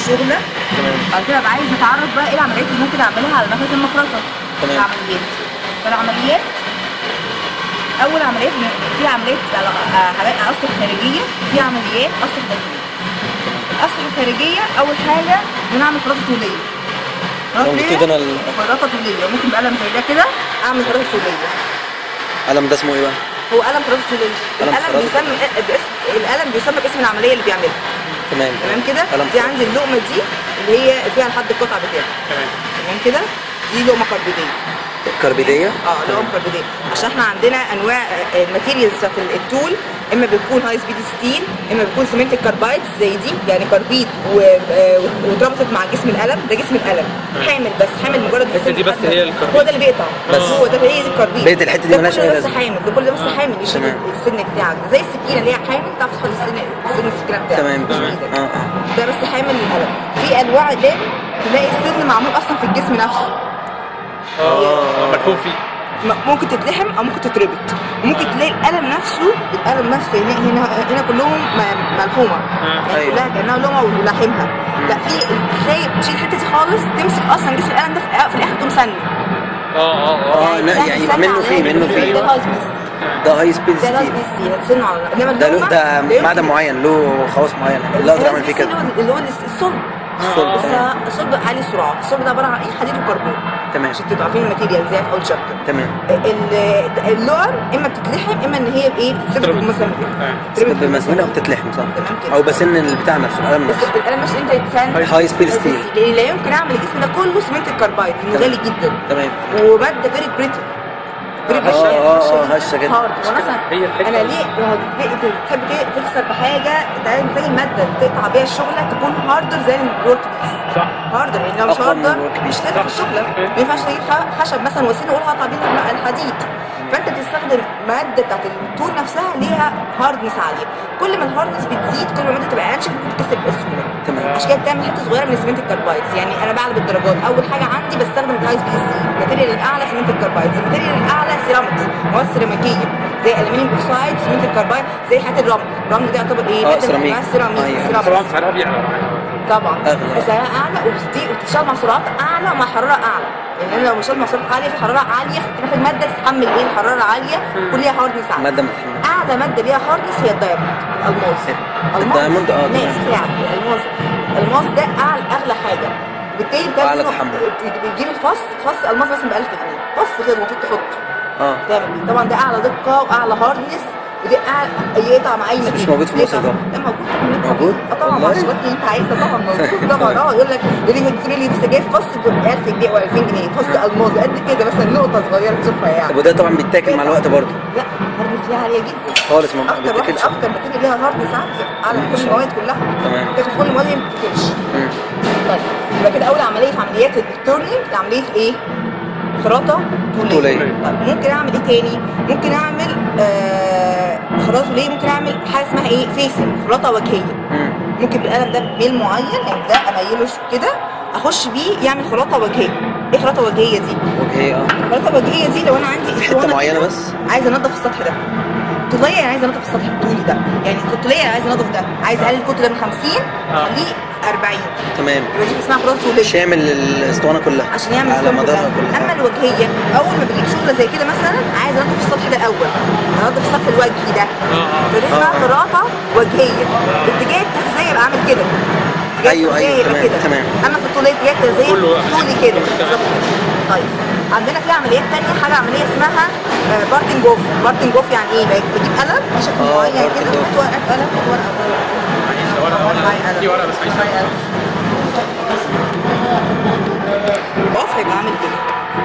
الشغله تمام بعد كده ابقى عايز اتعرف بقى ايه العمليات اللي ممكن اعملها على نفس المخرطه تمام. العمليات فالعمليات اول عمليات في عمليات على- آه، حاجات قصر خارجيه في عمليات قصر داخليه القصر الخارجيه اول حاجه بنعمل خراطه طوليه خراطة لو طولية، كده انا ال- خراطه طوليه ممكن بقلم زي ده كده اعمل خراطه طوليه القلم ده اسمه ايه بقى؟ هو قلم خراطه طوليه قلم القلم خراطة. بيسمى باسم القلم بيسمى باسم العمليه اللي بيعملها تمام تمام كده قلم دي خراطة. عندي اللقمه دي اللي هي فيها لحد القطع بتاعي تمام تمام كده دي لقمه كربيديه كربيديه اه لقمه كربيديه عشان احنا عندنا انواع آه، الماتيريالز بتاعت التول اما بتكون هاي سبيد ستيل اما بتكون سيمنت الكربايد زي دي يعني كربيد و- آه، واتربطت مع جسم القلم ده جسم القلم حامل بس حامل مجرد الحتة دي بس هي الكربيد. هو ده اللي بيقطع بس. هو ده هي دي الكربيد بقية الحتة دي ده ملهاش كل أي ده بس لازمة. حامل ده كل ده بس حامل يشيل تمام. السن بتاعك زي السكينه اللي هي حامل تعرف تحط السن السن السكينه بتاعك تمام مش تمام بإيدك. اه اه ده بس حامل القلم في انواع اقلام تلاقي السن معمول اصلا في الجسم نفسه اه مكتوب فيه م- ممكن تتلحم او ممكن تتربط وممكن تلاقي القلم نفسه القلم نفسه هنا هنا, هنا كلهم م- ملحومه يعني أيوة. كلها كانها لومه ولاحمها لا في تلاقي تشيل الحته دي خالص تمسك اصلا جسم القلم ده في في الاخر تقوم سن اه اه اه اه لا يعني يبقى منه فيه منه ده فيه الهايس بيس ده هاي سبيد ده الهايس ستيل بيس هتسنه على انما ده له اللومة ده لا معدن يمكن- معين له خواص معينه اللي اقدر اعمل فيه الهايس كده بيس اللي هو الصلب الصلب، بس تمام. الصلب عالي السرعه الصلب ده عباره عن ايه حديد وكربون تمام عشان تبقوا عارفين الماتيريال زي في اول شابتر تمام ال- اللقم اما بتتلحم اما ان هي بايه بتتسبب تتربط. مثلا تمام. تتربط تبقى بمسمنه او بتتلحم صح تمام كده. او بسن البتاع نفسه القلم بس نفسه القلم مش انت يتسن هاي سبيد ستيل. لان لا يمكن اعمل الجسم ده كله سمنت الكربايد لانه تمام. غالي جدا تمام وماده فيري بريتل آه، آه، آه، هشة جدا. مثلا هي الحتة انا دي. ليه ما هو ليه انت بتحب ت- تكسر بحاجه انت عايز محتاج الماده اللي تقطع بيها الشغله تكون هاردر زي الورك بيس صح هاردر لان لو مش أقوى من هاردر الورك مش بيس. هتقدر في الشغله ما ينفعش تجيب خ- خشب مثلا وسيله واقول هقطع بيها الحديد فانت بتستخدم ماده بتاعت الطول نفسها ليها هاردنس عاليه كل ما الهاردنس بتزيد كل ما الماده تبقى انشف ممكن تكسر بسهوله تمام عشان كده بتعمل حته صغيره من سمنت الكربايدز يعني انا بعلى بالدرجات اول حاجه عندي بستخدم الهاي سبيد ستيل الماتيريال الاعلى سمنت الكربايدز الماتيريال الاعلى سيرامكس مواد سيراميكيه زي الومنيوم اوكسايد سمنت الكربايد زي حته الرمل الرمل ده يعتبر ايه آه، مادة سيراميك. اسمها سيراميك أيوة. سيرامكس طبعا سعرها بيعلى معايا طبعا أغلى. سعرها اعلى وبتدي وبتشتغل مع سرعات اعلى مع حراره اعلى لان انا لو بشتغل مع سرعات عاليه في حراره عاليه بتاخد ماده تتحمل ايه الحراره عاليه يكون ليها هاردنس عالي ماده متحمله اعلى ماده ليها هاردنس هي الدايموند الالماس الدايموند، اه، ناس تمام. فعلا الالماس الالماس ده اعلى اغلى حاجه بالتالي بتعمل أعلى منه- تحمل. بتجيب الفص فص الماس مثلا ب 1000 جنيه فص كده المفروض تحطه اه تعمل بيه طبعا ده اعلى دقه واعلى هاردنس ودي اعلى يقطع مع اي بس مش ماتيريال. موجود في مصر يقطع. طبعا. لا موجود طبعا موجود؟ اه طبعا مع والله؟ الشغلات اللي انت عايزها طبعا موجود طبعا اه يقول لك يقول لي تقول لي لسه جايب فص ب 1000 جنيه و 2000 جنيه فص الماظ قد كده مثلا نقطه صغيره تشوفها طب يعني وده طبعا بيتاكل مع الوقت برضه لا هاردنس ليها عاليه جدا خالص ما اكتر واحد بيتاكلش اكتر ماتيريال ليها هاردنس عاليه اعلى من كل المواد كلها تمام. بتاخد كل المواد اللي ما بتتاكلش مم. طيب يبقى كده اول عمليه في عمليات التورنينج عمليه ايه؟ خراطه طوليه طولية. طيب ممكن اعمل ايه تاني؟ ممكن اعمل آه خراطه طوليه ممكن اعمل حاجه اسمها ايه؟ فيسنج خراطه وجهيه مم. ممكن بالقلم ده بميل معين يعني ده اميله كده اخش بيه يعمل خراطه وجهيه ايه خراطه وجهيه دي؟ وجهيه اه الخراطه الوجهيه دي لو انا عندي في اسطوانة حته معينه كده، بس عايزه انضف السطح ده طوليه يعني عايزه انضف السطح الطولي ده يعني في الطوليه يعني عايزه انضف ده عايزه اقلل الكتله من 50 اخليه 40 تمام يبقى دي اسمها خراطه طوليه شامل الاسطوانه كلها عشان يعمل على السمك مدارها ده كلها اما الوجهيه اول ما بجيب شغله زي كده مثلا عايز انضف السطح ده الاول انضف السطح الوجهي ده فدي اسمها آه. خراطه وجهيه اتجاه التغذيه يبقى عامل كده اتجاه أيوة، التغذية أيوة، يبقى تمام، كده تمام. اما في الطوليه اتجاه التغذيه كله طولي كده تمام. بالظبط كده. طيب عندنا في عمليات تانية حاجة عملية اسمها بارتنج اوف بارتنج اوف يعني ايه بجيب قلم بشكل آه، معين parting كده off. حط ورقة قلم حط ورقة معيش ورقه معايا ولا قلم. في ورقه بس معيش معايا قلم. اوف هيبقى عامل كده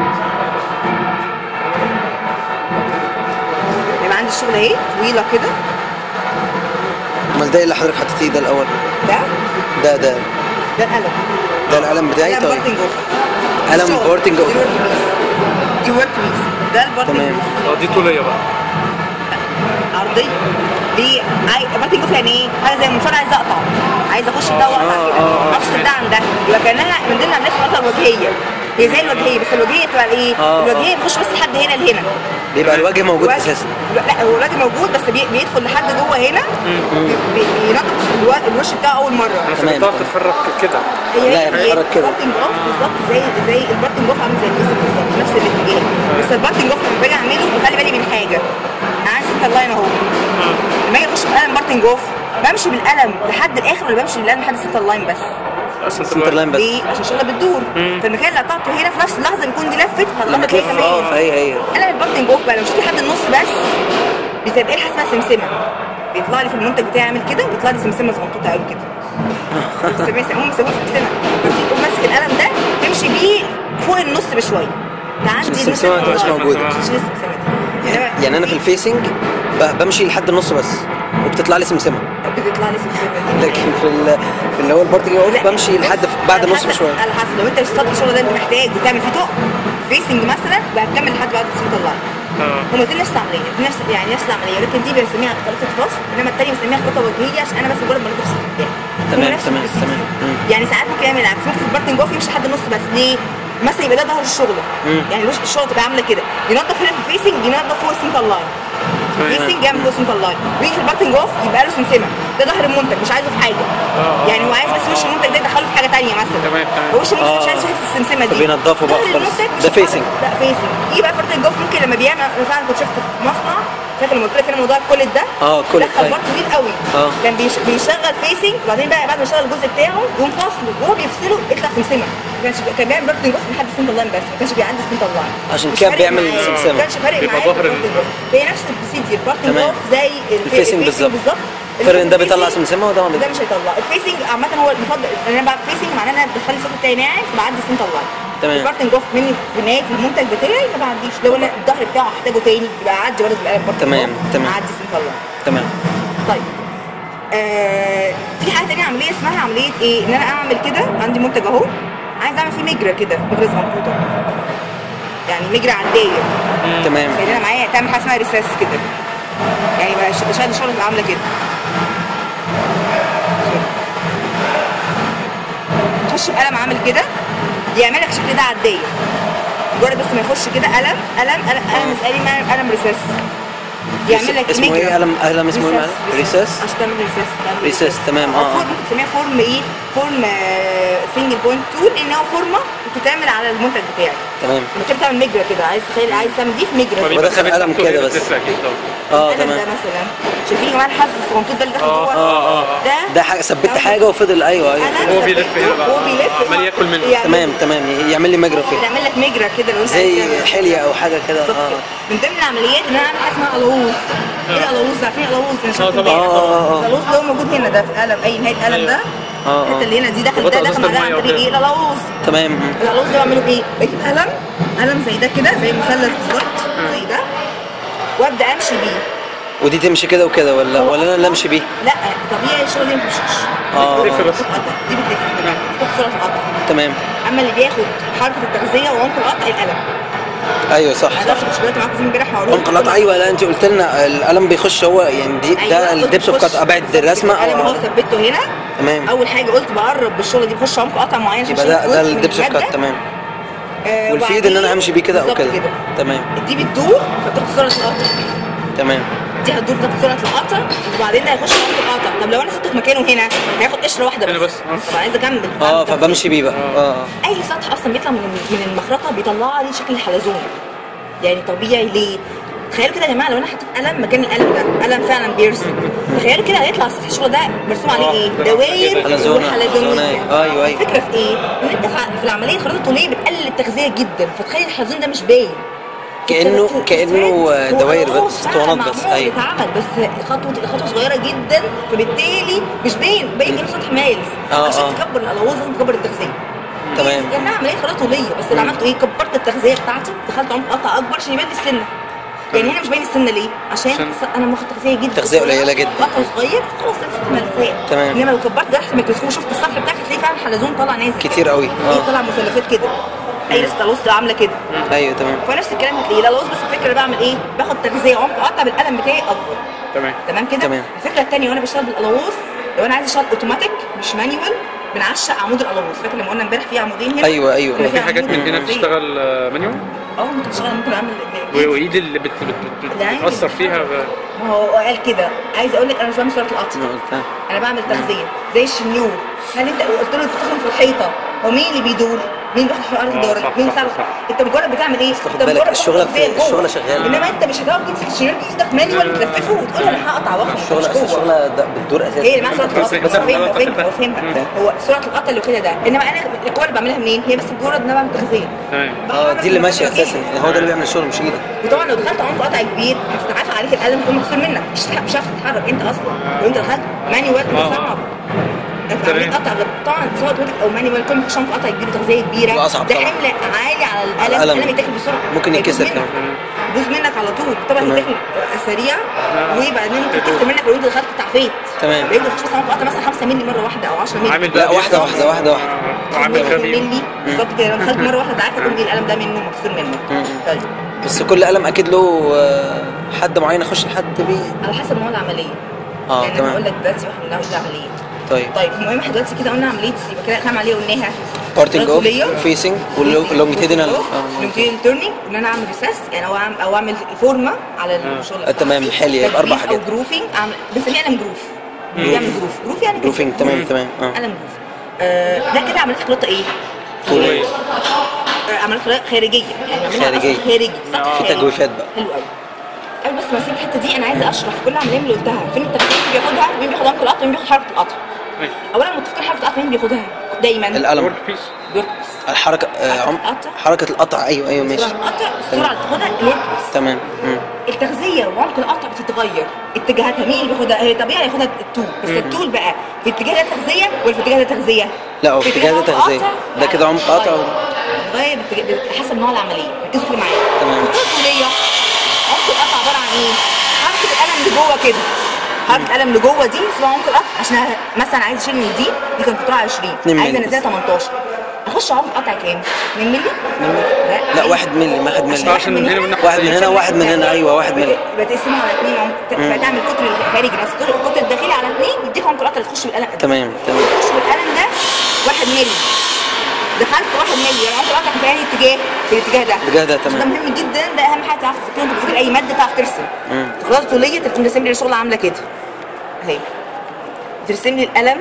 يبقى عندي الشغل اهي طويلة كده امال ده إيه اللي حضرتك حطيتيه ده الاول ده ده ده ده القلم ده القلم بتاعي قلم طيب بارتنج اوف قلم الشغل. بارتنج دي اوف. ورك بيس. دي ورك بيس ده البارتنج تمام. اوف اه دي طوليه بقى عرضيه ليه عايز بارتنج اوف يعني ايه؟ حاجه زي المنشار عايز اقطع عايز اخش ده واقطع آه، كده آه، آه. افصل ده عن ده يبقى كانها من ضمن عمليات الخطه الوجهيه هي زي الوجهيه بس الوجهيه بتبقى ايه؟ آه، الوجهيه بتخش بس لحد هنا لهنا بيبقى الوجه موجود الوجه- اساسا لا هو الوجه موجود بس بي- بيدخل لحد جوه هنا بي- بي- بينضف الو- الوش بتاعه اول مره انا تمام. فهمتها بتتحرك كده هي لا، هي بيتحرك كده. البارتنج اوف بالظبط زي زي البارتنج اوف عامل زي الفيسبوك بالظبط نفس الاتجاه بس البارتنج اوف لما باجي اعمله بخلي بالي من حاجه انا عايز سنتر لاين اهو لما اجي اخش بالقلم بارتنج اوف بمشي بالقلم لحد الاخر ولا بمشي بالقلم لحد السنتر لاين بس اصلا سنتر لاين بس ليه؟ عشان الشغله بتدور فالمكان اللي قطعته هنا في نفس اللحظه بيكون دي لفت لما هتلخبط هي تلف اه كمان فهي هي انا البارتنج اوف بقى لو مشيت لحد النص بس بتبقى لي حاجه اسمها سمسمه بيطلع لي في المنتج بتاعي عامل كده بيطلع لي سمسمه صغنطوطه قوي كده سمسمه هم بيسموها سمسمه تقوم ماسك القلم ده تمشي بيه فوق النص بشويه تعدي عشان السمسمة ما تبقاش النص موجودة. عشان السمسمه دي إنما يعني انا في الفيسنج ب- بمشي لحد النص بس وبتطلع لي سمسمه بتطلع لي سمسمه دي لكن في ال- في اللي هو البارتنج اوف لا، بمشي بص، لحد بعد على النص حسب- بشويه على حسب لو انت اشتغلت الشغل ده انت محتاج تعمل فيه طق فيسنج مثلا بقى هتكمل لحد بعد السنتر لاين اه هما الاثنين نفس العمليه نفس يعني نفس العمليه لكن دي بنسميها خريطه فصل انما الثانيه بنسميها خريطه وجهيه عشان انا بس مجرد بنضيف السطح بتاعي تمام، هما نفس تمام، البروسيجر. تمام. مم. يعني ساعات ممكن يعمل العكس ممكن في البارتنج اوف يمشي لحد النص بس ليه؟ مثلا يبقى ده ظهر الشغله مم. يعني الوش الشغله تبقى عامله كده ينظف هنا في الفيسنج ينظف فوق السنتر لاين الفيسنج يعمل فوق السنتر لاين ويجي في البارتنج اوف يبقى له سمسمه ده ظهر المنتج مش عايزه في حاجه آه. يعني هو عايز بس وش المنتج ده يدخله في حاجه ثانيه مثلا تمام، تمام. وش المنتج مش آه. عايز يشوف السمسمه دي فبينضفه بقى ظهر خالص. المنتج مش ده هيتحرك. facing. لا فيسنج يجي بقى بارتنج اوف ممكن لما بيعمل انا فعلا كنت شفت في مصنع فاكر لما قلت لك انا موضوع الكولت ده اه، كولت، دخل أيوة. بار طويل قوي اه. كان بيش- بيشغل فيسنج وبعدين بقى بعد ما يشغل الجزء بتاعه يقوم فاصله وهو بيفصله يطلع سمسمه ما كانش كان بيعمل بارتنج اوف لحد السنتر لاين بس ما كانش بيعدي السنتر لاين عشان مش كده فارق بيعمل معاه. سمسمة. ما كانش فارق بيبقى معاه ظهر ال- هي نفس البروسيدير بارتنج تمام. اوف زي الفيسنج بالظبط. فرق ان ده بيطلع سمسمه وده ما ده بيطلع مش هيطلع الفيسنج عامه هو المفضل ان انا بعمل فيسنج معناه ان انا بخلي الصوت بتاعي ناعم بعدي السنتر لاين تمام. البارتنج اوف مني في نهايه المنتج بتاعي ما بعديش لو انا الظهر بتاعه هحتاجه تاني يبقى اعدي برضه بالقلم بارتنج تمام، اوف تمام. اعدي السنتر لاين تمام طيب آه في حاجه تانية عمليه اسمها عمليه ايه ان انا اعمل كده عندي منتج اهو عايز اعمل فيه مجرى كده مجرى زنطوطه يعني مجرى عاديه تمام يعني انا معايا تعمل حاجه اسمها ريساس كده يعني بقى ش- شهاده الشغل تبقى عامله كده تخش بقلم عامل كده يعمل لك الشكل ده عاديه مجرد بس ما يخش كده قلم قلم قلم قلم اسالي ما قلم ريساس يعمل لك اسمه مجرى. ايه قلم قلم اسمه ايه معلش؟ ريساس عشان تعمل ريساس تعمل ريساس، تمام، أو آه، آه. فورم ممكن تسميها فورم ايه فورم سنجل بوينت تول ان هو فورمه بتتعمل على المنتج بتاعك تمام لما تيجي تعمل مجرى كده عايز تخيل عايز تعمل دي في مجرى بيبقى بدخل قلم كده بس. اكيد طبعا اه القلم تمام ده مثلا شايفين يا جماعه الحظ الصغنطوط ده اللي داخل آه، جوه آه، آه. ده ده حاجه ثبت حاجه وفضل ايوه ايوه قلم هو بيلف ثبته، هنا بقى. هو بيلف عمال ياكل منه. يعني تمام تمام يعمل لي مجرى فيه بتعمل لك مجرى كده لو انت زي عايز تعمل. حليه او حاجه كده بالظبط اه كده. من ضمن العمليات ان انا اعمل حاجه اسمها الغوص ايه الغوص عارفين الغوص ده آه، طبعا. اه اه اه الغوص ده هو موجود هنا ده في القلم اي نهايه قلم ده اه الحته اه اللي هنا دي داخل ربطها ده بإزازة داخل عليها عن المية طريق وكده. ايه الغوص تمام الغوص ده بعمله بايه؟ بجيب قلم قلم زي ده كده زي مثلث بالظبط زي ده وابدا امشي بيه ودي تمشي كده وكده ولا هو ولا انا اللي امشي بيه لا طبيعي الشغل دي ما بتمشيش آه. بتلف بس. بتتقطع. دي بتلف بتاخد سرعه القطع تمام اما اللي بياخد حركه التغذيه وعمق القطع القلم ايوه صح انا صح لسه مش معاكم في امبارح هقول عمق القطع ايوه لا انت قلت لنا القلم بيخش هو يعني دي ده الدبس اوف قطع ابعد الرسمه القلم هو او ثبته هنا تمام اول حاجه قلت بقرب بالشغله دي بخش عمق قطع معين عشان يبقى ده أشيل ده جزء من الدبس اوف المادة. كات تمام آه، والفيد ان انا وبعدين امشي بيه كده او بالظبط كده تمام دي بتدور فبتاخد سرعه القطع تمام دي هتدور تاخد سرعه القطع وبعدين ده هيخش عمق القطع طب لو انا سبته في مكانه هنا هياخد قشره واحده هنا بس بس، آه. طب عايزه اكمل اه طب فبمشي بيه بقى اه اي سطح اصلا بيطلع من من المخرطه بيطلع لي شكل الحلزون يعني طبيعي ليه تخيلوا كده يا جماعه لو انا حطيت قلم مكان القلم ده قلم فعلا بيرسم تخيلوا كده هيطلع سطح الشغل ده مرسوم عليه ايه آه، دواير حلزونة، وحلزونيه حلزونية. أيوة، أيوة. الفكره في ايه ان انت في في العمليه الخريطه الطوليه بتقلل التغذيه جدا فتخيل الحلزون ده مش باين كأنه- التلات- كأنه التلات- دوائر هو بس، فعلا اسطوانات بس، معمول أيوة. اتعمل بس خطوه خطوه صغيره جدا فبالتالي مش باين باين كانه سطح مايلز آه، عشان آه. تكبر الالواز لازم تكبر التغذيه تمام. يعني انا عمليه خريطه طوليه بس اللي عملته ايه كبرت التغذيه بتاعتي دخلت عمق قطع اكبر عشان يبان لي السنه يعني هنا مش باين السنه ليه؟ عشان عشان- س- انا باخد تغذيه جدا تغذية قليلة جدا. قطع صغير خلاص لبست ملفات تمام. انما لو كبرت ده تحت الميكروسكوب وشفت السطح بتاعك هتلاقي فعلا حلزون طالع نازل كتير قوي ايه اه طالع مثلثات كده اي لسه الوسط عامله كده ايوه تمام فنفس الكلام هتلاقيه لا لوز بس الفكره بعمل ايه؟ باخد تغذيه عمق قطع بالقلم بتاعي اكبر تمام تمام كده؟ تمام. الفكره الثانيه وانا بشتغل بالالوز لو انا عايز اشتغل اوتوماتيك مش مانيوال بنعشق عمود القلاووز فاكر لما قلنا امبارح في عمودين هنا ايوه ايوه كنا هو في حاجات عمود من هنا القلاووز. بتشتغل آه، مانيوال اه ممكن تشتغل ممكن اعمل و- وايد اللي بت بت بت لا، بتاثر فيها ب- ما هو قال كده عايز اقول لك انا مش بعمل سرعه القطع انا قلتها انا بعمل تغذيه زي الشنيور هل انت قلت له تدخل في الحيطه هو مين اللي بيدور؟ مين بياخد حراره آه، الدورة؟ صح، مين صح، صار صح. انت مجرد بتعمل ايه؟ خد انت بالك، مجرد الشغلة بتحط في- زي جوه. الشغلة شغالة. انما انت مش هتقعد تمسك الشنيور بايدك مانيوال تلففه وتقول انا هقطع واخد الشغل مش جوه. الشغله ده بالدور اساسا هي اللي معاها سرعه القطع بس- بس بس- فهمت بس- فهمت فهمت هو سرعه القطع اللي كده ده انما انا القوه اللي بعملها منين؟ هي بس مجرد ان انا بعمل تغذيه تمام اه دي اللي ماشيه اساسا يعني هو ده اللي بيعمل الشغل مش ايدك وطبعا لو دخلت عمق قطع كبير هتتعافى عليك القلم يكون مكسور منك مش هتح- مش هتعرف تتحرك انت اصلا لو انت دخلت مانيوال آه. ده صعب انت تمام. عاملين قطع غير- طبعا سواء اوتوماتيك او مانيوال كل ما تخش عمق قطع كبير تغذيه كبيره بيبقى أصعب ده طبعا. حمل عالي على القلم القلم. القلم يتاكل بسرعه ممكن هيبوظ يتكسر منك. كمان. يبوظ منك على طول طبعا تمام. يتاكل سريع آه. وبعدين ممكن يتكسر منك لو انت دخلت تعفيت تمام. لو انت تخش مثلا عمق قطع مثلا 5 مللي مره واحده او 10 مللي عامل لا بقى واحده بيحصل- واحده واحده واحده آه، وعامل خمسة خفيف مللي بالظبط كده لو دخلت مره واحده تعافى تقول لي القلم ده منه مكسور منك مم. طيب بس كل قلم اكيد له آه، حد معين يخش لحد بيه على حسب نوع العمليه اه يعني انا بقول تمام لك دلوقتي واحد من نوع العمليه طيب طيب المهم احنا دلوقتي كده قلنا عمليه يبقى كده كام عمليه قلناها بارتنج اوف راسولية. فيسنج ولونجيتيدنال لونجيتيدنال تورنينج ان انا اعمل ريسس يعني او اعمل او اعمل فورمه على الشغل آه، تمام، بتاعتي. حلو، يبقى أربع تجريف حاجات. او جروفينج اعمل بنسميه قلم جروف بيعمل جروف جروف يعني كده. روفينج تمام تمام اه قلم جروف آه، ده كده عمليه خلطه ايه؟ طولية. آه، عمليه خلطه خارجيه يعني عمليه خارجية. أصل خارجي سطح آه. في خارجي. تجويفات بقى حلو قوي قبل بس ما اسيب الحته دي انا عايزه اشرح كل عمليه من اللي قلتها فين التفكير اللي بياخدها مين بياخد عمق القطع مين بياخد حركه القطع أيوة. اولا متفقين حركه القطع مين بياخدها دايما القلم ورك بيس الوركس الحركه آه، عم... القطع. حركه القطع ايوه ايوه ماشي سرعه القطع السرعه اللي بتاخدها الوركس تمام مم. التغذيه وعمق القطع بتتغير اتجاهاتها مين اللي بياخدها هي طبيعي ياخدها الطول بس الطول بقى في اتجاه ده تغذيه ولا في اتجاه ده تغذيه لا، هو في اتجاه ده عمق تغذية. قطع؟ ده كده عمق قطع و- غير حسب نوع العمليه ركزوا كده معايا تمام. في الطوليه عمق القطع عباره عن ايه؟ حركه القلم لجوه كده حركه القلم لجوه دي اسمها عمق القطع عشان أنا مثلا عايز اشيل من دي دي كانت قطعها 20 اتنين عايزه مللي. انزلها 18 اخش عمق قطع كام؟ 2 مللي؟ لا واحد ملي واحد ملي عشان من هنا ومن ناحية واحد من هنا وواحد من هنا ايوه واحد ملي يبقى تقسمها على اثنين عمق فتعمل القطر الخارجي بس القطر الداخلي على اثنين يديك عمق القطع اللي تخش بالقلم تمام تمام تخش بالقلم ده واحد مللي دخلت واحد مللي يعني عمق القطع في اي اتجاه في الاتجاه ده الاتجاه ده ده تمام مهم جدا ده اهم حاجه تعرف تذاكرها انت بتذاكر اي ماده تعرف ترسم مم. خلاص طوليه ترسم ترسم لي الشغل عامله كده اهي ترسم لي القلم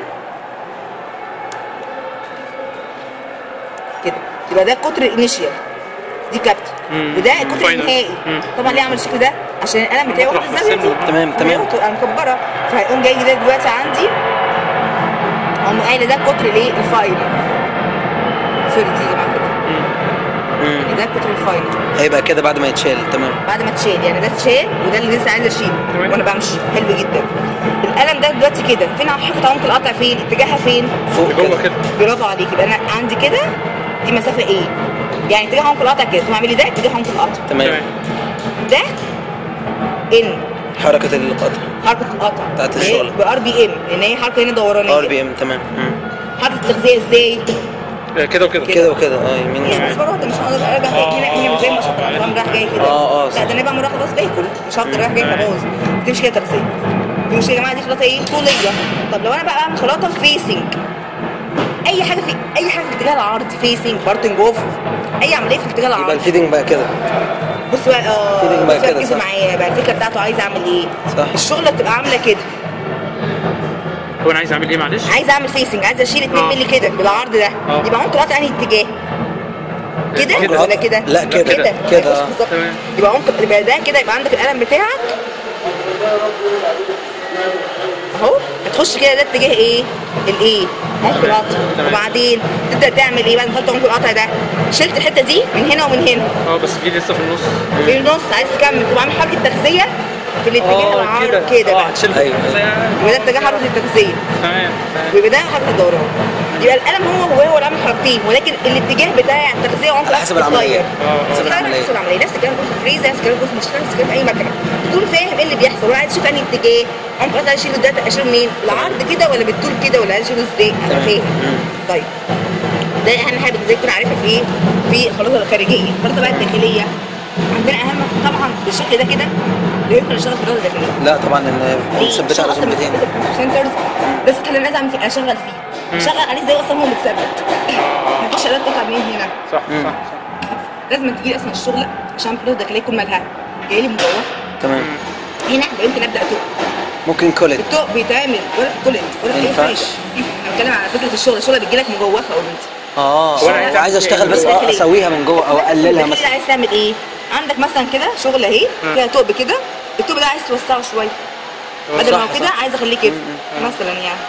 كده يبقى ده القطر الانيشيال دي كابتن مم. وده القطر فاينل. النهائي مم. طبعا ليه عمل الشكل ده عشان القلم بتاعي واخد مطرح الزاويه دي مرسمه. تمام، تمام. وتبقى مكبره فهيقوم جاي ده دلوقتي عندي اقوم قايله ده القطر الايه الفاينل سوري دي يا جماعه كده مم. ده القطر الفاينل هيبقى كده بعد ما يتشال تمام بعد ما تشيل يعني ده اتشال وده اللي لسه عايزه اشيله تمام. وانا بمشي حلو جدا القلم ده دلوقتي كده فين حركه عمق القطع فين اتجاهها فين فوق جوه كده كده برافو عليك يبقى انا عندي كده دي مسافه ايه يعني اتجاه عمق القطع كده تقوم اعملي ده اتجاه عمق القطع تمام ده ان حركه القطع حركه القطع بتاعت الشغل. بار بي ام لان هي حركه هنا دورانيه ار بي ام تمام مم. حركه التغذيه ازاي آه، كده وكده كده وكده اه يمين يعني وشمال بس مره واحده مش هقدر ارجع هنا هنا مش زي ما شاطر انا رايح جاي كده آه، آه، صح. لا ده انا بقى مره خلاص باكل مش هفضل رايح جاي خلاص بتمشي كده تغذيه دي مش يا جماعه دي خلاطه ايه طوليه طب لو انا بقى بعمل خلاطه فيسنج اي حاجه في اي حاجه في الاتجاه العرضي فيسنج بارتنج اوف اي عمليه في الاتجاه يبقى العرضي الفيدنج بقى كده بص بقى اه feeding بقى بص بقى كده، ركزوا صح. معايا بقى الفكره بتاعته عايز اعمل ايه صح. الشغله بتبقى عامله كده هو انا عايز اعمل ايه معلش؟ عايز اعمل فيسنج عايز اشيل 2 آه. مللي كده بالعرض ده آه. يبقى عمق القطع انهي اتجاه كده كده. ولا كده لا، كده. كده كده. هيخش بالظبط. تمام. يبقى عمق يبقى ده كده يبقى عندك القلم بتاعك اهو هتخش كده ده اتجاه ايه الايه عمق القطع تمام. وبعدين تبدا تعمل ايه بعد ما تحط عمق القطع ده شلت الحته دي من هنا ومن هنا اه بس في لسه في النص في النص عايز تكمل تبقى عامل حركه تغذيه في الاتجاه العرض كده اه بقى هتشيلها أيوة. يبقى ده اتجاه حركه التغذيه تمام تمام. ويبقى ده حركه الدوران يبقى القلم هو هو هو اللي عامل حركتين ولكن الاتجاه بتاع التغذيه وعمق على حسب العملية. اه حسب حسب العمليه العملية. حسب العمليه نفس الكلام في الفريزر نفس الكلام في المشترك نفس الكلام في اي مكنه تكون فاهم ايه اللي بيحصل ولا عايز تشوف انهي اتجاه عمق القطع عايز اشيله ده اشيله منين العرض كده ولا بالطول كده ولا عايز اشيله ازاي انا فاهم طيب ده اهم حاجه ازاي تكون عارفها في ايه في الخلاطه الخارجيه الخلاطه بقى الداخليه عندنا اهم طبعا بالشكل ده كده لا يمكن اشتغل في الخلاطه الداخليه لا طبعا ان مثبتها على اصلا زومتين سنترز ده سطح اللي انا عايز اعمل فيه اشغل فيه شغل عليه ازاي اصلا هو متثبت مفيش اداه قطع من هنا صح مم. صح صح لازم تجيلي اصلا الشغل عشان الفلوس الداخليه يكون مالها جاي لي مجوفه تمام هنا يمكن ابدا اتوق ممكن كولت التوق بيتعمل ولا في كولنت ولا في ما اي ينفعش. فريش انا بتكلم على فكره الشغل الشغل بتجي لك مجوفه اوريدي اه وأنا عايز عايز اشتغل بس داخلية. اه اسويها من جوه او اقللها مثلا مثلا عايز تعمل ايه عندك مثلا كده شغل اهي فيها توب كده التوب ده عايز توسعه شويه بدل ما هو صح، كده صح. عايز اخليه كده مثلا يعني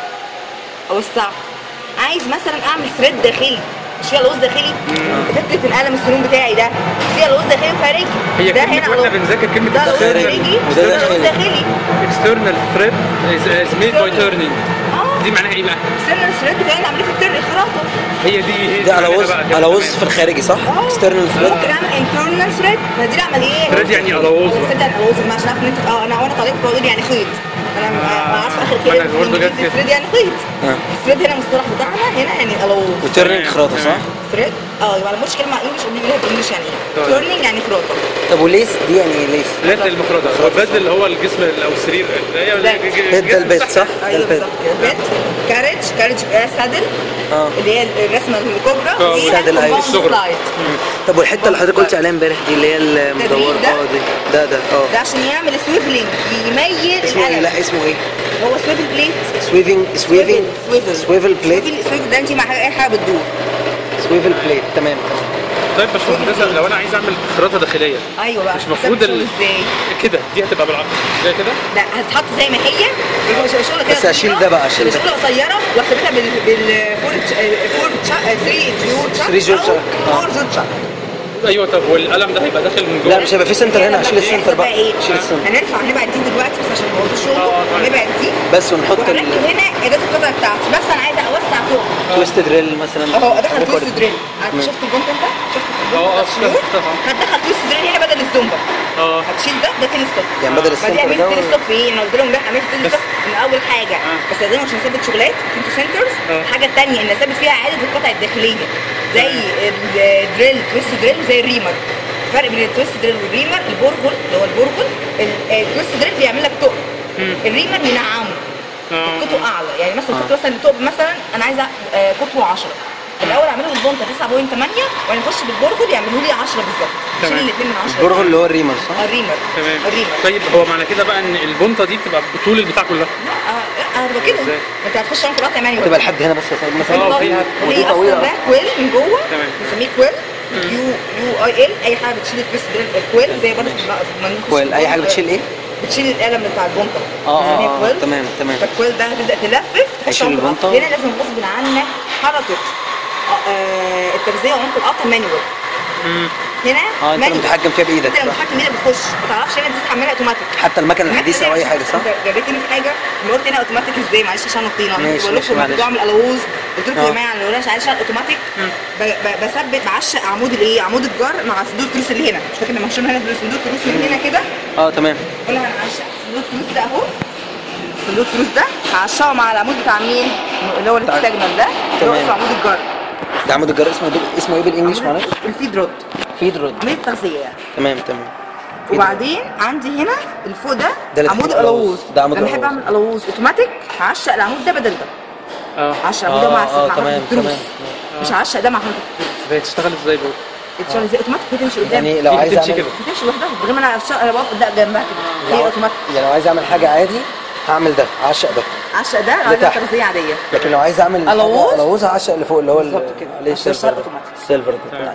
اوسعه عايز مثلا اعمل ثريد داخلي مش فيها لوز داخلي فكره القلم السنون بتاعي ده فيها لوز داخلي وخارجي هي ده كلمة هنا واحنا لوز- بنذاكر كلمة ده لوز external. خارجي وده وده لوز داخلي. داخلي external thread is, is made by turning اه دي معناها ايه بقى؟ استنى الثريد بتاعي عمليه الترن الخراطه هي دي هي دي على معناها وز بقى كده على وز تمام. في الخارجي صح؟ اه اكسترنال ثريد ممكن اعمل انترنال ثريد ما دي العمليه thread يعني على وز بقى. تصدق على وز ما عشان عارف ان انت اه انا وانا طالب بقول يعني خيط انا ما عارفه اخر ما كده أنا برضه جت كده. ثريد يعني خيط اه الثريد هنا المصطلح بتاعنا هنا يعني الوز وترنينج تمام، خراطه صح؟ تمام. ثريد اه يبقى لما كلمه انجلش قول لي بالانجلش يعني ايه طيب. تورنينج يعني خراطه طب وليس دي يعني ايه ليس؟ لات المخرجة والبدل اللي هو الجسم او السرير هي بيت. بيت ده البيت صح؟ ده ايوه البيت بالظبط كده بيت كارج كارج آه، سادل اه اللي هي الرسمه الكبرى آه، وهنا سادل، أيوة. كومباوند الصغرى. سلايد. طب والحته اللي حضرتك قلت عليها امبارح دي اللي هي المدوره ده؟ اه دي ده ده اه ده عشان يعمل سويفلينج يميل اسمه ايه؟ القلم لا اسمه ايه؟ هو سويفل بليت سويفنج سويفنج سويفل سويفل بليت سويفل سويفل ده انت مع حاجه اي حاجه بتدور سويفل بليت تمام طيب بس هندسه لو انا عايز اعمل خراطه داخليه ايوه بقى مش مفروض بتعمل ال- شغل ازاي كده دي هتبقى بالعقل زي كده لا هتحط زي ما هي يبقى مش شغل كده بس أشيل ده بقى، أشيل ده. شغله قصيره واثبتها بال بالفور فور 3 جيور 3 جيور شارك. آه. 4 جيور شارك ايوه طب والقلم ده هيبقى داخل من جوه لا مش هيبقى في سنتر هنا اشيل السنتر بقى ايه اشيل السنتر هنرفع هنبعد دي دلوقتي بس عشان نبوظ الشغل آه، طيب. هنبعد دي بس ونحط وهركب هنا اداه القطع بتاعتي بس انا عايزه اوسع فوق التويست دريل مثلا اهو ادخل ريكورد. تويست دريل شفت الجنب انت شفت الجنب اه، اه، بتاع الشيوخ؟ شفتها، اه. هتدخل تويست دريل هنا بدل الزومبا اه هتشيل ده ده تلسكوب يعني بدل ما دي السنتر عملت ده تلسكوب في ايه؟ انا قلت لهم امبارح عملت تلسكوب ان اول حاجه اه. بستخدمه عشان اثبت شغلات كنتو سنترز اه. الحاجه الثانيه ان اثبت فيها اعاده القطع الداخليه زي الدريل تويست دريل وزي الريمر الفرق بين التويست دريل والريمر البرغل اللي هو البرغل ال- التويست دريل بيعمل لك تقل الريمر ينعمه اه قطوه اعلى يعني مثلا كنت مثلا التوب مثلا انا عايزه آه، قطوه 10 الاول اعمله بالبونتا 9.8 وبعدين اخش بالبرغل يعملوا لي 10 بالظبط شيل تمام. الاثنين من 10 البرغل اللي هو الريمر صح؟ آه، الريمر تمام الريمر طيب هو معنى كده بقى ان البنطه دي بتبقى بطول البتاع كلها لا آه، لا هتبقى كده ازاي؟ انت هتخش عنق قطع مانيوال تبقى لحد هنا بس يا سيد مثلا اه، هي هي- ودي هي اصلا طويلة. ده كويل من جوه تمام. بنسميه كويل يو يو اي ال اي حاجه بتشيل التويست دريل كويل زي برضه ما نخش كويل اي حاجه بالبونتا- بتشيل ايه؟ بتشيل القلم بتاع البونطه اه اه بنسميه اه كويل تمام تمام فالكويل ده هتبدا تلفف تخش هيشيل عنق البنطة. القطع. هنا لازم غصب عنك حركه آه، آه، التغذيه وعنق القطع مانيوال مم. هنا اه انت اللي manual. متحكم فيها بايدك انت لما صح؟ تتحكم هنا بتخش ما تعرفش هنا دي تحملها اوتوماتيك حتى المكنه الحديثه او اي حاجه صح؟ انت جريتني في حاجه اللي قلت هنا اوتوماتيك ازاي معلش عشان الطينه ماشي، بقول ماشي، لكم معلش. الموضوع من الالوز قلت لكم اه. يا جماعه انا عايز اشتغل اوتوماتيك ب- ب- بثبت بعشق عمود الايه عمود الجر مع صندوق التروس اللي هنا مش فاكر لما مشينا هنا صندوق التروس اللي هنا كده اه تمام قلنا هنعشق صندوق التروس ده اهو صندوق التروس ده هعشقه مع العمود بتاع مين اللي هو بتاع- الهكساجنال ده اللي هو تمام. اسمه عمود الجر ده عمود الجر اسمه بال- اسمه ايه بالانجلش معلش؟ الفيد رود فيد رود عمليه تغذيه يعني تمام تمام وبعدين عندي هنا الفوق ده, ده اللي عمود تحت الألوز. الالوز ده عمود لما احب الألوز. اعمل الالوز اوتوماتيك هعشق العمود ده بدل ده اه هعشق العمود ده مع اه مع تمام حركه التروس تمام مش هعشق ده مع حركه التروس هي تشتغل ازاي بقى بتشتغل ازاي اوتوماتيك بتمشي قدام يعني لو دي عايز بتمشي اعمل كده بتمشي لوحدها من غير ما انا أفش- انا بقف قدام جنبها كده هي اوتوماتيك يعني لو عايز اعمل حاجه عادي هعمل ده هعشق ده عشق ده انا عايزه لتحت. تغذيه عاديه لكن لو عايز اعمل ألوز؟ الوز هعشق اللي فوق اللي هو ال- بالظبط كده. اللي عشان السيلفر يشتغل ده أوتوماتيك. السيلفر ده تمام.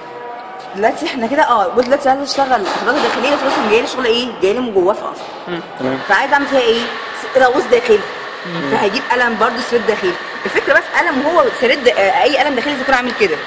دلوقتي احنا كده اه بص دلوقتي عايزه اشتغل الحاجات الداخليه بس مثلا جاي لي شغل ايه؟ جاي لي مجوفه اصلا تمام فعايز اعمل فيها ايه؟ رؤوس داخلي فهجيب قلم برضه سريد داخلي الفكره بس قلم هو سريد آه، اي قلم داخلي لازم يكون عامل كده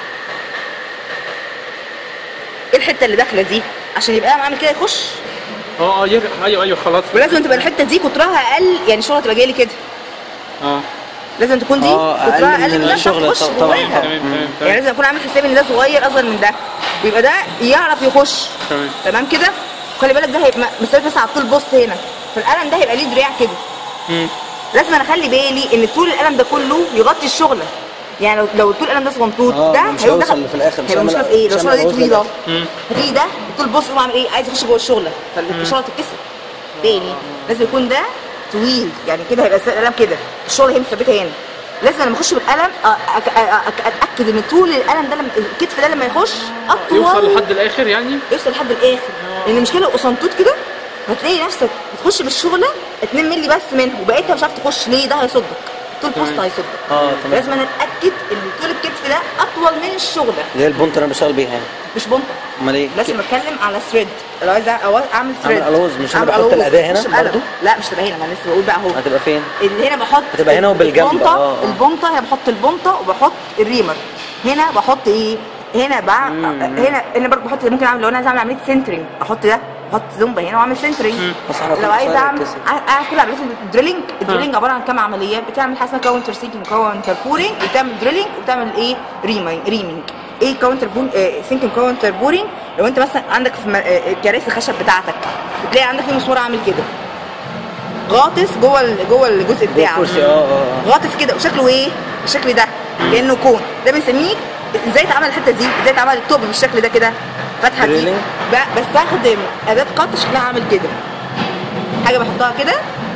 ايه الحته اللي داخله دي عشان يبقى قلم عامل كده يخش اه اه ير- ايوه ايوه خلاص ولازم تبقى الحته دي قطرها اقل يعني شغلها تبقى جاي لي كده اه لازم تكون دي اه قطرها اقل اقل من من ده الشغل تخش طبعا جواها طبعا تمام تمام يعني تمام لازم اكون عامل حسابي ان ده صغير اصغر من ده ويبقى ده يعرف يخش تمام تمام كده خلي بالك ده هيبقى مسافه بس على طول بوست هنا فالقلم ده هيبقى ليه دراع كده مم. لازم انا اخلي بالي ان طول القلم ده كله يغطي الشغله يعني لو لو طول القلم ده صغنطوط اه، ده مش هيبقى هيوصل دخل- في الآخر، مش هيبقى هيعمل- مشكله في ايه لو مش الشغله دي هيعمل طويله عوزة مم. هتيجي ده طول بص يقوم عامل ايه عايز يخش جوه الشغله فالشغله تتكسر تاني لازم يكون ده طويل يعني كده هيبقى القلم كده الشغله هي مثبته هنا لازم لما اخش بالقلم أ- أ- أ- أ- اتاكد ان طول القلم ده لما الكتف ده لما يخش اطول يوصل لحد الاخر يعني يوصل لحد الاخر لان المشكله لو قسنطوط كده هتلاقي نفسك بتخش بالشغله 2 مللي بس منها وبقيتها مش عارف تخش ليه ده هيصدك طول البوست هيصدك اه تمام لازم أنا اتاكد ان طول الكتف ده اطول من الشغله اللي هي البونت اللي انا بشتغل بيها يعني مش بنطه امال ايه؟ لازم اتكلم على ثريد لو عايز أعمل- اعمل ثريد أعمل ألوز، مش أنا بحط الأداة هنا برضو؟ لا مش تبقى هنا ما أنا لسه بقول بقى اهو هتبقى فين؟ اللي هنا بحط هتبقى هنا وبالجنب، البنطة آه، آه. البنطة هنا بحط البنطة وبحط الريمر هنا بحط ايه هنا بقى هنا هنا برضه بحط ممكن اعمل لو انا عايز اعمل عمليه سنترنج احط ده احط زومبا هنا واعمل سنترنج بس إحنا كنا لو عايز صغير اعمل كده. اعمل كل عمليات الدريلينج الدريلينج عباره عن كام عمليات بتعمل حاجه اسمها كاونتر سينكينج كاونتر بورينج وبتعمل دريلينج وبتعمل ايه ريمينج ريمينج ايه كاونتر بون سينكينج كاونتر بورينج لو انت مثلا عندك في م- آه، الكراسي الخشب بتاعتك بتلاقي عندك في مسمار عامل كده غاطس جوه ال- جوه الجزء بتاعك الكرسي اه اه غاطس كده وشكله ايه الشكل ده كانه كون ده بنسميه ازاي اتعمل الحته دي ازاي اتعمل الطوب بالشكل ده كده فتحه دي Drilling. ب- بستخدم اداه قط شكلها عامل كده حاجه بحطها كده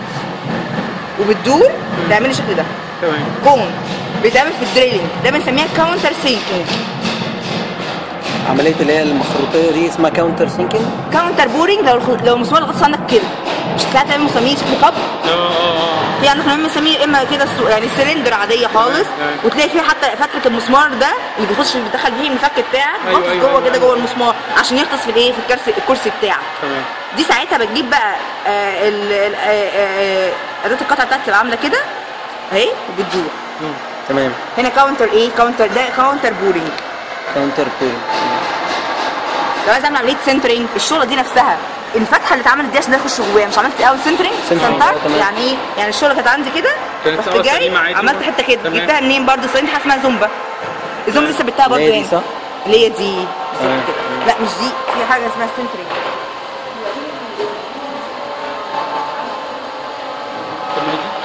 وبتدور تعمل لي الشكل ده تمام كون بيتعمل في الدريلينج ده بنسميها كاونتر سينكينج عمليه اللي هي المخروطيه دي اسمها كاونتر سينكينج كاونتر بورينج لو الخ- لو المسمار الغطس عندك كده مش ساعات تعمل مسامير شكل قبض اه اه اه في عندك نوعين من المسامير اما كده السو- يعني سلندر عاديه خالص أيوة. وتلاقي فيه حتى فتحه المسمار ده اللي بيخش بيدخل فيه المفك بتاعك أيوة، غطس أيوة، جوه أيوة، كده أيوة. جوه المسمار عشان يغطس في الايه في الكرسي الكرسي بتاعك تمام دي ساعتها بتجيب بقى آه ال- ال- آه، آه، اداه القطع بتاعتك تبقى عامله كده اهي وبتدور تمام هنا كاونتر ايه كاونتر ده كاونتر بورينج كاونتر بورينج لو عايز اعمل عمليه سنترنج الشغله دي نفسها الفتحه اللي اتعملت دي عشان ده يخش جوايا مش عملت اول سنترنج سنترنج، سنترت آه، تمام. يعني ايه يعني الشغله كانت عندي كده كانت رحت أول جاي سليمة عادي. عملت حته كده تمام. جبتها منين برضه صينيه حاجه اسمها زومبا الزومبا لسه بتاعها برضه اللي هي دي هنا صح؟ اللي هي دي بالظبط تمام. كده لا مش دي في حاجه اسمها سنترنج طب ما دي-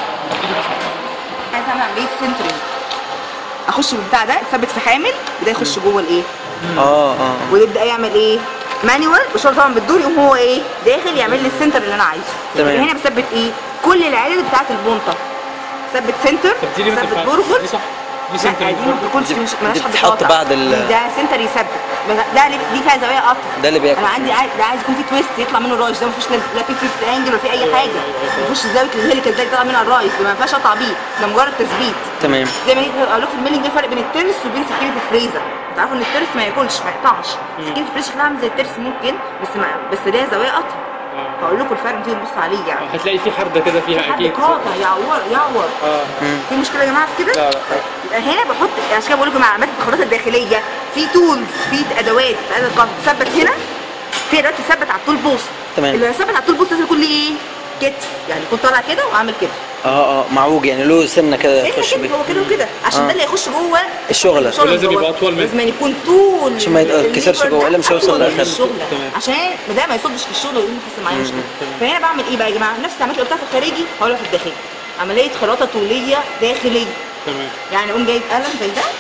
عايز اعمل عمليه سنترنج اخش بالبتاع ده يثبت في حامل وده يخش جوه الايه اه اه ويبدا يعمل ايه مانيوال والشغل طبعا بتدور يقوم هو ايه داخل يعمل لي السنتر اللي انا عايزه تمام. يبقى هنا بثبت ايه كل العدد بتاعت البونطه ثبت سنتر طب دي ليه ما ثبت تنفعش؟ برغل دي صح دي لا سنترنج دي ما برضه بتكونش دي- مش دي مالهاش حد بتتحط قاطع. بعد ال- ده سنتر يثبت ده ليه- دي فيها زوايا قطع ده اللي بياكل انا عندي عايز ده عايز يكون في تويست يطلع منه الرايش ده ما فيهوش لا لا في تويست انجل ولا في اي حاجه ما فيهوش زاويه الهيليكال ده اللي طالع منها الرايش ده ما ينفعش اقطع بيه ده مجرد تثبيت تمام زي ما نيجي اقول لكم الميلنج ايه الفرق بين الترس وبين سكينه الفريزر تعرفوا ان الترس ما ياكلش ما يقطعش سكينه الفريزر شكلها عامل زي الترس ممكن بس ما بس ليها زوايا قطع آه. هقول لكم الفرق تيجي تبصوا عليه يعني هتلاقي في حردة كده فيها حد اكيد قاطع يعور يعور اه في مشكله يا جماعه في كده لا لا يبقى هنا بحط عشان كده بقول لكم مع علامات الخرائط الداخليه في تولز في ادوات في اداه القطع تثبت هنا في ادوات تثبت على الطول بوست تمام. اللي هيثبت على الطول بوست لازم يكون ليه ايه؟ كتف يعني يكون طالع كده وعامل كده اه اه معوج يعني له سنه كده هنا يخش كده بيه هو كده وكده عشان آه. ده اللي هيخش جوه الشغلة. ولازم جوه. يبقى أطول منه. لازم يكون طول عشان ما يتكسرش الليفر جوه، ده إلا مش هيوصل أطول من لآخر. الشغله تمام. عشان ده ما يصدش في الشغل ويقوم يحصل معايا مشكله فهنا بعمل ايه بقى يا جماعه نفس العمليه اللي قلتها في الخارجي هقولها في الداخلي عمليه خراطه طوليه داخليه تمام يعني اقوم جايب قلم زي ده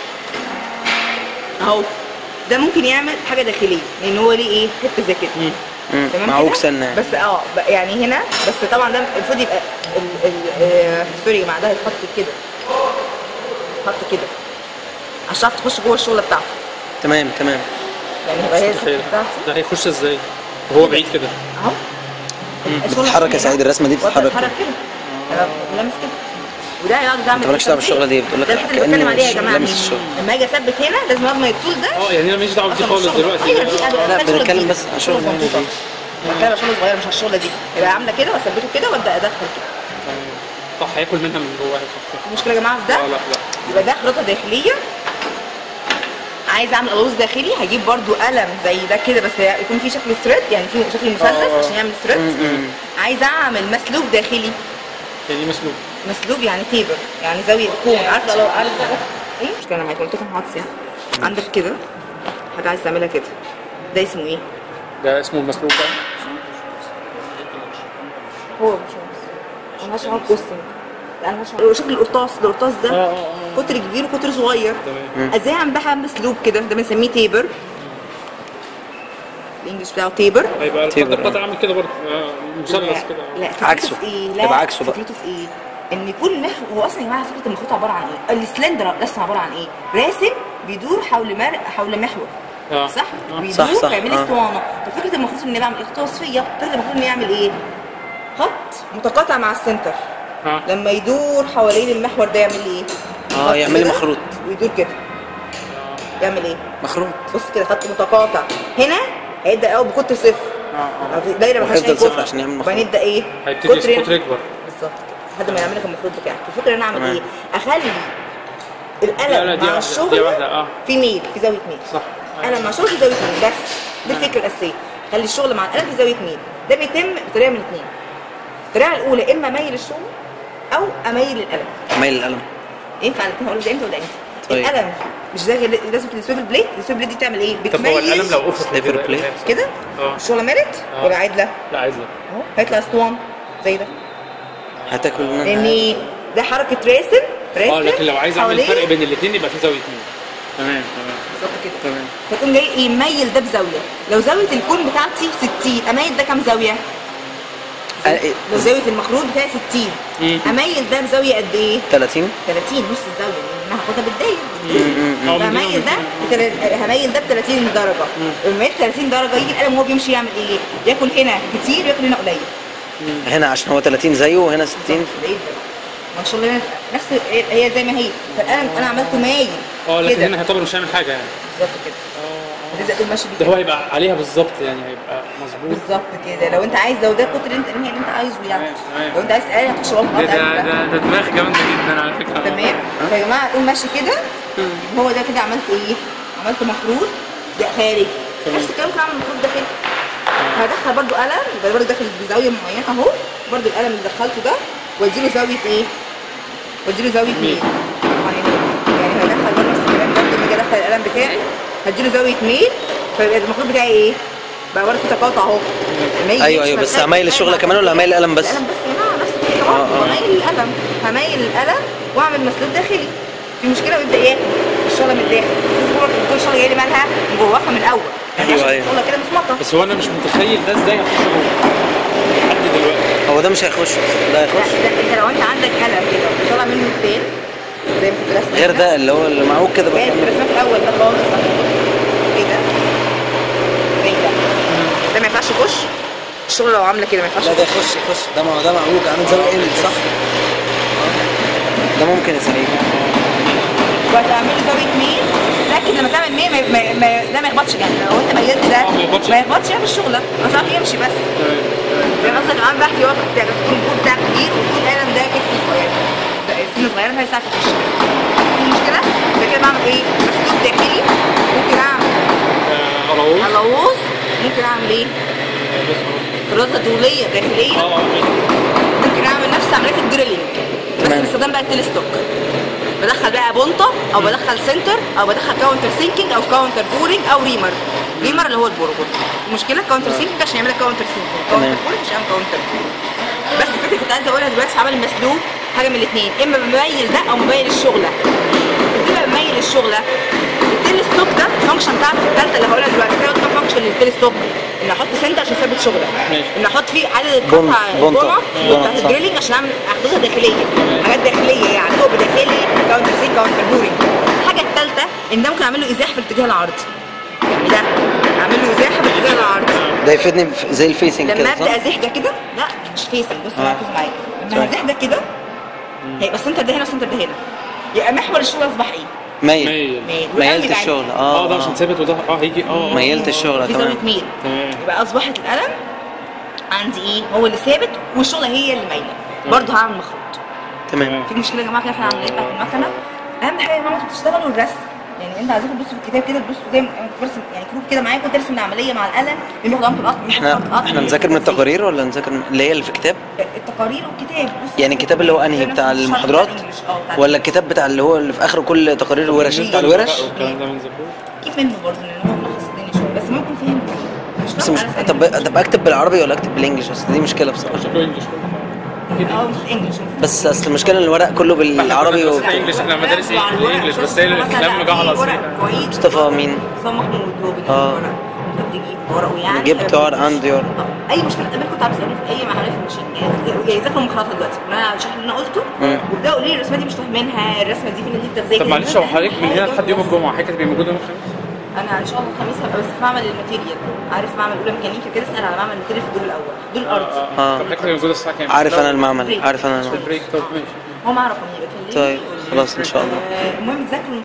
اهو ده ممكن يعمل حاجه داخليه لان هو ليه ايه حته زي كده مم. تمام معوج كده؟ سنه يعني. بس اه ب- يعني هنا بس طبعا ده المفروض يبقى ال ال آه، سوري يا جماعه ده هيتحط كده يتحط كده عشان تعرف تخش جوه الشغله بتاعته تمام تمام يعني يبقى هي الست متخيل. بتاعتي ده هيخش ازاي وهو بعيد كده اهو الشغلة بتتحرك يا كده. سعيد الرسمه دي بتتحرك بتتحرك كده أنا لامس كده وده هيقعد يعمل انت مالكش دعوه بالشغله دي بتقول لك ده الحته اللي كأني بتكلم عليها يا جماعه لامس الشغل لما اجي اثبت هنا لازم اضمن الطول ده اه يعني انا ماليش دعوه بدي عشان خالص الشغل. دلوقتي ايوه دي أنا- لا، ده شغل بنتكلم جديد. بس عن شغل شغل جديد. مظبوط. بتكلم عن شغل صغير مش على الشغله دي يبقى عامله كده واثبته كده وابدا ادخل كده صح هياكل منها من جوه صح في مشكله يا جماعه في ده لا لا لا يبقى ده خريطه داخليه عايز اعمل قلوص داخلي هجيب برضو قلم زي ده كده بس يكون فيه شكل ثريد يعني فيه شكل مثلث آه. عشان يعمل ثريد مم. عايز اعمل مسلوب داخلي يعني مسلوب مسلوب يعني تيبر يعني زاويه كون عارف لو عارف ده ايه مش كان معاك قلت لكم حاطط عندك كده حاجه عايز تعملها كده ده اسمه ايه ده اسمه المسلوب بقى هو مش هو ملهاش علاقه بوستنج لا ملهاش علاقه شكل القرطاس القرطاس ده اه اه اه قطر كبير وقطر صغير تمام ازاي اعمل بقى مسلوب كده ده بنسميه تيبر الانجلش بتاعه تيبر هيبقى تيبر، الخط القطع عامل كده برضه آه، مثلث كده لا فكرته عكسه. في ايه لا يبقى عكسه بقى. فكرته في ايه ان يكون محور هو اصلا يا جماعه فكره المخطوط عباره عن ايه؟ السلندر رسم عباره عن ايه؟ راسم بيدور حول مر... حول محور اه صح؟ آه. بيدور صح، صح، فيعمل آه. اسطوانه ففكره المخطوط ان بعمل خطه وصفيه فكره المخطوط انه يعمل ايه؟ خط متقاطع مع السنتر اه لما يدور حوالين المحور ده يعمل ايه؟ اه خط يعمل لي كده مخروط ويدور كده يعمل ايه؟ مخروط بص كده خط متقاطع هنا هيبدا الاول بقطر صفر اه اه في دايره ما فيهاش اي وهيفضل صفر قطر عشان يعمل مخروط. وبعدين يبدا ايه؟ هيبتدي قطر هنا. القطر يكبر بالظبط كده لحد ما يعمل لك المفروض بتاعك الفكره ان انا اعمل تمام. ايه؟ اخلي لا، لا، القلم دي مع واحدة- الشغل دي واحدة، آه. في ميل في زاويه ميل صح قلم مع الشغل في زاويه ميل بس دي الفكره الاساسيه خلي الشغل مع القلم في زاويه ميل ده بيتم بطريقه من الاثنين الطريقه الاولى اما اميل الشغل او اميل القلم مايل القلم ينفع الاثنين هقول ده امتى وده امتى طيب. القلم مش زي لازم السويفل بليت السويفل بليت دي بتعمل ايه؟ طب هو القلم بتميز لو افق سليفر كده، بليد. كده اه الشغله مالت آه. ولا عدله لا عايز لا اهو هيطلع اسطوان زي ده هتاكل منها لان ده حركه راسم راسم اه لكن لو عايز اعمل حواليه. فرق بين الاثنين يبقى في زاويه اثنين تمام تمام بالظبط كده تمام فتقوم جاي يميل ده بزاويه لو زاويه الكون بتاعتي 60 اميل ده كام زاويه؟ آه، إيه، لو زاويه المخروط بتاعي 60 مم. اميل ده بزاويه قد ايه؟ 30 30 نص الزاويه لان انا هاخدها بالداير اه فهميل ده بتل- هميل ده ب 30 درجه لما يميل 30 درجه يجي القلم وهو بيمشي يعمل ايه؟ ياكل هنا كتير وياكل هنا قليل هنا عشان هو 30 زيه وهنا 60 بعيد ده. ما شاء الله نفس هي زي ما هي فالقلم انا عملته مايل اه لكن كده. هنا هيعتبر مش هيعمل حاجه يعني بالظبط كده هتبدا تقوم ماشي ده بيه هو هيبقى عليها بالظبط يعني هيبقى مظبوط بالظبط كده لو انت عايز لو ده القطر انت اللي انت عايزه يعني تمام، تمام. لو انت عايز تقلل هتخش بقى ده ده ده, ده دماغ جامده جدا على فكره تمام فيا جماعه تقوم ماشي كده هو ده كده عملت ايه؟ عملت مخروط ده خارجي تمام. نفس الكلام كده عمل مخروط داخلي هدخل برضو قلم يبقى برضو داخل بزاويه معينه اهو برضو القلم اللي دخلته ده واديله زاويه ايه؟ واديله زاويه ميل. ميل يعني يعني هدخل برضو نفس الكلام برضو لما اجي ادخل القلم بتاعي هديله زاويه ميل فيبقى المخروط بتاعي ايه؟ بقى برضه في تقاطع اهو ما يجيش أيوة، أيوة، بس مرتب. هميل الشغلة كمان ولا هميل القلم بس؟ القلم بس يا جماعه نفس الفكره آه، برضه آه. هميل القلم هميل القلم واعمل مسدود داخلي في مشكله ويبدا ياكل الشغله من الداخل كل الشغله جايه لي مالها مجوفه من الاول أيوة، عشان أيوة. الشغله كده مسمطه بس هو انا مش متخيل ده ازاي هيخش جوه لحد دلوقتي هو ده مش هيخش ده لا هيخش لا انت لو انت عندك قلم كده وطالع منه الفيل زي ما كنت راسمه غير كده. ده اللي هو اللي معوج كده زي ما كنت بقى راسمه في الاول ده خالص كده زي ده ده ما ينفعش يخش الشغل لو عامله كده ما ينفعش لا ده يخش. يخش يخش ده ما هو ده معوج عامل زي ال صح ده ممكن يا سليم وهتعملي زاويه ميل لكن لما تعمل ميل ما ما ما ده ما يخبطش جامد لو انت ميلت ده آه، ما يخبطش. ما يخبطش في الشغله مش عارف يمشي بس تمام يعني مثلا كمان بحكي واخد بتاع تكون الجول بتاعك كبير ويكون القلم ده كتف صغير سن صغيره فهيساعد في الشغل المشكله فكده بعمل ايه؟ مسدود داخلي ممكن اعمل آه، قلاووز الغوص ممكن اعمل ايه؟ آه، بس هو- رده دوليه داخليه اه اه ماشي. ممكن اعمل نفس عمليه الدريلينج بس تمام. باستخدام بقى التلستوك بدخل بقى بونطه او بدخل سنتر او بدخل كاونتر سينكينج او كاونتر بورينج او ريمر ريمر اللي هو البورغون المشكله كاونتر سينكينج عشان يعمل كاونتر سينكينج كاونتر تمام. بورينج عشان بورينج بس الفكره كنت عايزه اقولها دلوقتي في عمل المسلوب حاجه من الاثنين اما بميل ده او بميل الشغله ازاي بقى بميل الشغله التلستوك ده الفانكشن بتاعته الثالثه اللي هقولها دلوقتي كده كام فانكشن للتلستوك ان احط سنتر عشان اثبت شغله ماشي. ان احط فيه عدد بون- القطع بونطة. البنط بونط، بتاعت صح. الدريلينج عشان اعمل اخدها داخليه حاجات داخليه يعني ثقب داخلي كاونتر سين كاونتر بورينج الحاجه الثالثه ان ده ممكن اعمل له ازاح في الاتجاه العرضي يعني ده اعمل له ازاح في الاتجاه العرضي ده يفيدني في- زي الفيسنج لما كده ابدا صح؟ ازيح ده كده لا مش فيسنج بص آه. ركز معايا لما طيب. هزيح ده كده هيبقى السنتر ده هنا والسنتر ده هنا يبقى محور الشغل اصبح ايه؟ ميل ميل ميل ميلت والقلب بعيد. الشغل اه اه ده عشان آه. ثابت وده اه هيجي اه ميلت الشغل في زاويه تمام ميل تمام يبقى اصبحت القلم عندي ايه؟ هو اللي ثابت والشغله هي اللي مايله برضه هعمل مخروط تمام في مشكله يا جماعه كده في العمليه بتاعت المكنه اهم حاجه يا جماعه انتوا بتشتغلوا الرسم يعني انت عايزين تبصوا في الكتاب كده تبصوا زي ما أنا كنت برسم يعني كروب كده معايا كنت ارسم العمليه مع القلم اللي بياخد عمق القطع بياخد احنا عمق القطع، احنا نذاكر من التقارير ولا نذاكر من اللي هي اللي في الكتاب التقارير والكتاب بص يعني الكتاب اللي هو انهي نفس بتاع الشرح المحاضرات الإنجليش، اه بتاع ولا الكتاب بتاع اللي هو اللي في اخر كل تقارير الورش بتاع الورش والكلام ده من زمان كيف منه برضه لان هو ملخص الدنيا شويه بس ممكن فهمت مش بس شرط مش على سنة. طب طب اكتب بالعربي ولا اكتب بالانجلش اصل دي مشكله بصراحه شكله انجلش اه مش انجلش بس اصل المشكله ان الورق كله بالعربي و... احنا انجلش احنا مدارس انجلش بس هي الكلام مجعلص ورق كويس مصطفى مين مصطفى محمود هو بيدرس آه. ورق ممكن تجيب ورقه يعني جبت ورق عندي ورق آه، اي مشكله تقابلكم تعالوا اسالوني في اي معلومات في الماشين يعني- يعني ذاكروا المخاطره دلوقتي بناء على الشرح اللي انا قلته مم. وابداوا قولوا لي الرسمه دي مش فاهمينها الرسمه دي فين دي التغذيه طب معلش هو حضرتك من هنا لحد يوم الجمعه حضرتك هتبقي موجوده يوم الخميس انا ان شاء الله الخميس هبقى بس في معمل الماتيريال عارف معمل اولى ميكانيكا كده اسال على معمل الماتيريال في الدور الاول دور الارض آه. طب حضرتك هتبقي موجوده الساعه كام؟ عارف انا المعمل عارف انا المعمل بريك طب ماشي هو معرف يبقى كلمني طيب، خلاص إن شاء الله. آه، المهم تذاكروا